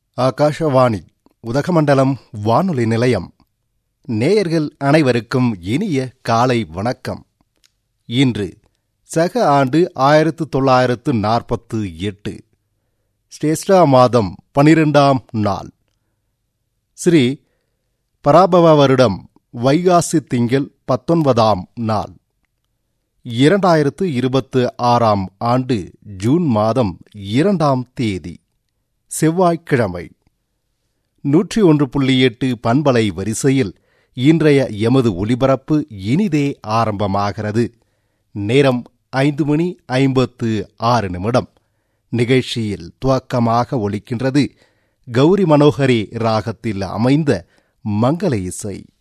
ஆகாஷவாணி உதகமண்டலம் வானொலி நிலையம் நேயர்கள் அனைவருக்கும் இனிய காலை வணக்கம் இன்று சக ஆண்டு ஆயிரத்து தொள்ளாயிரத்து நாற்பத்து எட்டு ஸ்ரேஷ்டா மாதம் பனிரெண்டாம் நாள் ஸ்ரீ பராபவ வருடம் வைகாசி திங்கள் பத்தொன்பதாம் நாள் இரண்டாயிரத்து இருபத்து ஆறாம் ஆண்டு ஜூன் மாதம் இரண்டாம் தேதி செவ்வாய்க்கிழமை நூற்றி ஒன்று புள்ளி எட்டு பண்பலை வரிசையில் இன்றைய எமது ஒலிபரப்பு இனிதே ஆரம்பமாகிறது நேரம் ஐந்து மணி ஐம்பத்து ஆறு நிமிடம் நிகழ்ச்சியில் துவக்கமாக ஒலிக்கின்றது கௌரி மனோகரி ராகத்தில் அமைந்த மங்கள இசை